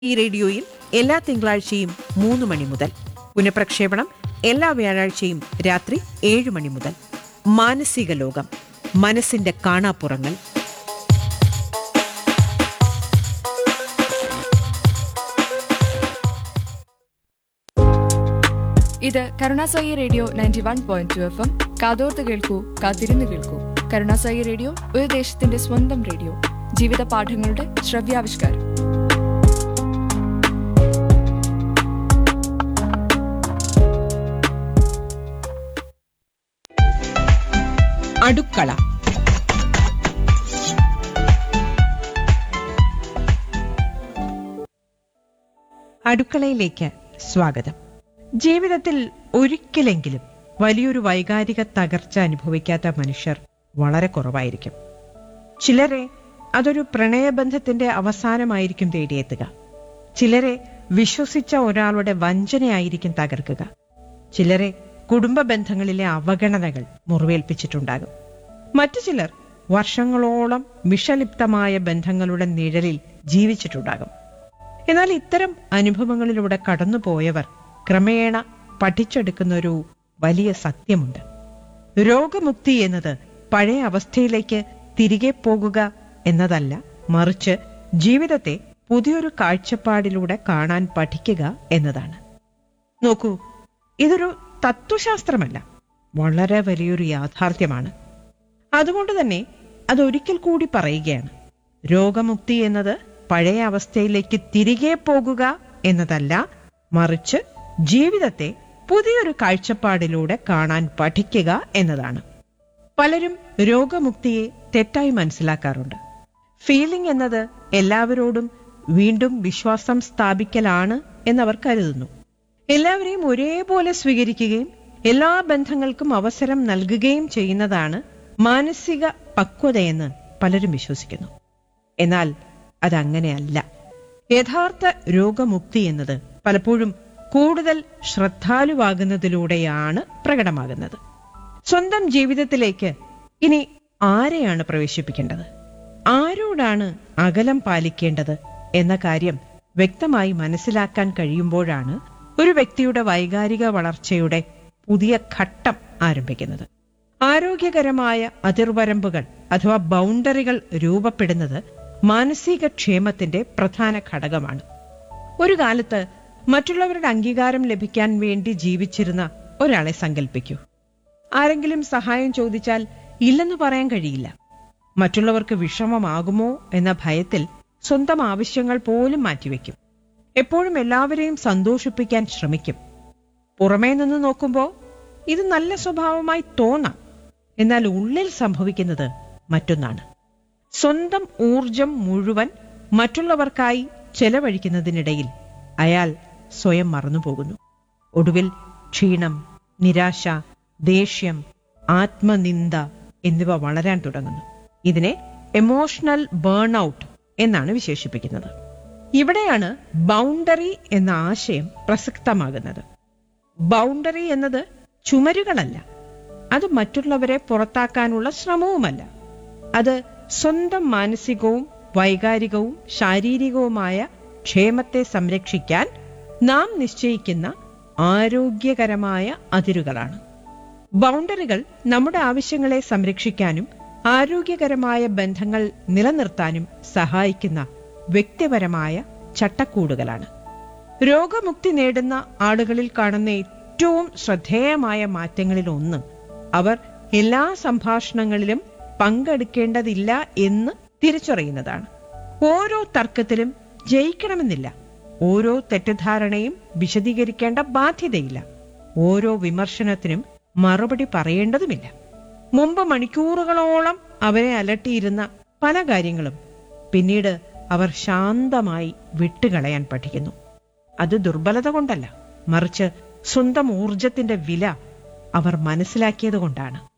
ഈ റേഡിയോയിൽ എല്ലാ തിങ്കളാഴ്ചയും മൂന്ന് മണി മുതൽ പുനഃപ്രക്ഷേപണം എല്ലാ വ്യാഴാഴ്ചയും രാത്രി ഏഴ് മണി മുതൽ മാനസിക ലോകം മനസ്സിന്റെ കാണാപ്പുറങ്ങൾ ഇത് കരുണാസായി radio ninety one point two F M കാതോർത്ത് കേൾക്കൂ കാത്തിരുന്ന് കേൾക്കൂ കരുണാസായി റേഡിയോ ഒരു ദേശത്തിന്റെ സ്വന്തം റേഡിയോ ജീവിത പാഠങ്ങളുടെ ശ്രവ്യാവിഷ്കാരം അടുക്കള അടുക്കളയിലേക്ക് സ്വാഗതം ജീവിതത്തിൽ ഒരിക്കലെങ്കിലും വലിയൊരു വൈകാരിക തകർച്ച അനുഭവിക്കാത്ത മനുഷ്യർ വളരെ കുറവായിരിക്കും ചിലരെ അതൊരു പ്രണയബന്ധത്തിന്റെ അവസാനമായിരിക്കും തേടിയെത്തുക ചിലരെ വിശ്വസിച്ച ഒരാളുടെ വഞ്ചനയായിരിക്കും തകർക്കുക ചിലരെ കുടുംബ ബന്ധങ്ങളിലെ അവഗണനകൾ മുറിവേൽപ്പിച്ചിട്ടുണ്ടാകും മറ്റു ചിലർ വർഷങ്ങളോളം വിഷലിപ്തമായ ബന്ധങ്ങളുടെ നിഴലിൽ ജീവിച്ചിട്ടുണ്ടാകും എന്നാൽ ഇത്തരം അനുഭവങ്ങളിലൂടെ കടന്നുപോയവർ ക്രമേണ പഠിച്ചെടുക്കുന്ന ഒരു വലിയ സത്യമുണ്ട് രോഗമുക്തി എന്നത് പഴയ അവസ്ഥയിലേക്ക് തിരികെ പോകുക എന്നതല്ല മറിച്ച് ജീവിതത്തെ പുതിയൊരു കാഴ്ചപ്പാടിലൂടെ കാണാൻ പഠിക്കുക എന്നതാണ് നോക്കൂ ഇതൊരു തത്വശാസ്ത്രമല്ല വളരെ വലിയൊരു യാഥാർത്ഥ്യമാണ് അതുകൊണ്ട് തന്നെ അതൊരിക്കൽ കൂടി പറയുകയാണ് രോഗമുക്തി എന്നത് പഴയ അവസ്ഥയിലേക്ക് തിരികെ പോകുക എന്നതല്ല മറിച്ച് ജീവിതത്തെ പുതിയൊരു കാഴ്ചപ്പാടിലൂടെ കാണാൻ പഠിക്കുക എന്നതാണ് പലരും രോഗമുക്തിയെ തെറ്റായി മനസ്സിലാക്കാറുണ്ട് ഫീലിംഗ് എന്നത് എല്ലാവരോടും വീണ്ടും വിശ്വാസം സ്ഥാപിക്കലാണ് എന്നവർ കരുതുന്നു എല്ലാവരെയും ഒരേപോലെ സ്വീകരിക്കുകയും എല്ലാ ബന്ധങ്ങൾക്കും അവസരം നൽകുകയും ചെയ്യുന്നതാണ് മാനസിക പക്വതയെന്ന് പലരും വിശ്വസിക്കുന്നു എന്നാൽ അതങ്ങനെയല്ല യഥാർത്ഥ രോഗമുക്തി എന്നത് പലപ്പോഴും കൂടുതൽ ശ്രദ്ധാലുവാകുന്നതിലൂടെയാണ് പ്രകടമാകുന്നത് സ്വന്തം ജീവിതത്തിലേക്ക് ഇനി ആരെയാണ് പ്രവേശിപ്പിക്കേണ്ടത് ആരോടാണ് അകലം പാലിക്കേണ്ടത് എന്ന കാര്യം വ്യക്തമായി മനസ്സിലാക്കാൻ കഴിയുമ്പോഴാണ് ഒരു വ്യക്തിയുടെ വൈകാരിക വളർച്ചയുടെ പുതിയ ഘട്ടം ആരംഭിക്കുന്നത് ആരോഗ്യകരമായ അതിർവരമ്പുകൾ അഥവാ ബൗണ്ടറികൾ രൂപപ്പെടുന്നത് മാനസിക ക്ഷേമത്തിന്റെ പ്രധാന ഘടകമാണ് ഒരു കാലത്ത് മറ്റുള്ളവരുടെ അംഗീകാരം ലഭിക്കാൻ വേണ്ടി ജീവിച്ചിരുന്ന ഒരാളെ സങ്കല്പിക്കൂ ആരെങ്കിലും സഹായം ചോദിച്ചാൽ ഇല്ലെന്ന് പറയാൻ കഴിയില്ല മറ്റുള്ളവർക്ക് വിഷമമാകുമോ എന്ന ഭയത്തിൽ സ്വന്തം ആവശ്യങ്ങൾ പോലും മാറ്റിവെക്കും എപ്പോഴും എല്ലാവരെയും സന്തോഷിപ്പിക്കാൻ ശ്രമിക്കും പുറമേ നിന്ന് നോക്കുമ്പോൾ ഇത് നല്ല സ്വഭാവമായി തോന്നാം എന്നാൽ ഉള്ളിൽ സംഭവിക്കുന്നത് മറ്റൊന്നാണ് സ്വന്തം ഊർജം മുഴുവൻ മറ്റുള്ളവർക്കായി ചെലവഴിക്കുന്നതിനിടയിൽ അയാൾ സ്വയം മറന്നുപോകുന്നു ഒടുവിൽ ക്ഷീണം നിരാശ ദേഷ്യം ആത്മനിന്ദ എന്നിവ വളരാൻ തുടങ്ങുന്നു ഇതിനെ എമോഷണൽ ബേൺ ഔട്ട് എന്നാണ് വിശേഷിപ്പിക്കുന്നത് ഇവിടെയാണ് ബൗണ്ടറി എന്ന ആശയം പ്രസക്തമാകുന്നത് ബൗണ്ടറി എന്നത് ചുമരുകളല്ല അത് മറ്റുള്ളവരെ പുറത്താക്കാനുള്ള ശ്രമവുമല്ല അത് സ്വന്തം മാനസികവും വൈകാരികവും ശാരീരികവുമായ ക്ഷേമത്തെ സംരക്ഷിക്കാൻ നാം നിശ്ചയിക്കുന്ന ആരോഗ്യകരമായ അതിരുകളാണ് ബൗണ്ടറികൾ നമ്മുടെ ആവശ്യങ്ങളെ സംരക്ഷിക്കാനും ആരോഗ്യകരമായ ബന്ധങ്ങൾ നിലനിർത്താനും സഹായിക്കുന്ന വ്യക്തിപരമായ ചട്ടക്കൂടുകളാണ് രോഗമുക്തി നേടുന്ന ആളുകളിൽ കാണുന്ന ഏറ്റവും ശ്രദ്ധേയമായ മാറ്റങ്ങളിൽ ഒന്ന് അവർ എല്ലാ സംഭാഷണങ്ങളിലും പങ്കെടുക്കേണ്ടതില്ല എന്ന് തിരിച്ചറിയുന്നതാണ് ഓരോ തർക്കത്തിലും ജയിക്കണമെന്നില്ല ഓരോ തെറ്റിദ്ധാരണയും വിശദീകരിക്കേണ്ട ബാധ്യതയില്ല ഓരോ വിമർശനത്തിനും മറുപടി പറയേണ്ടതുമില്ല മുമ്പ് മണിക്കൂറുകളോളം അവരെ അലട്ടിയിരുന്ന പല കാര്യങ്ങളും പിന്നീട് അവർ ശാന്തമായി വിട്ടുകളയാൻ പഠിക്കുന്നു അത് ദുർബലത കൊണ്ടല്ല മറിച്ച് സ്വന്തം ഊർജത്തിന്റെ വില അവർ മനസ്സിലാക്കിയത് കൊണ്ടാണ്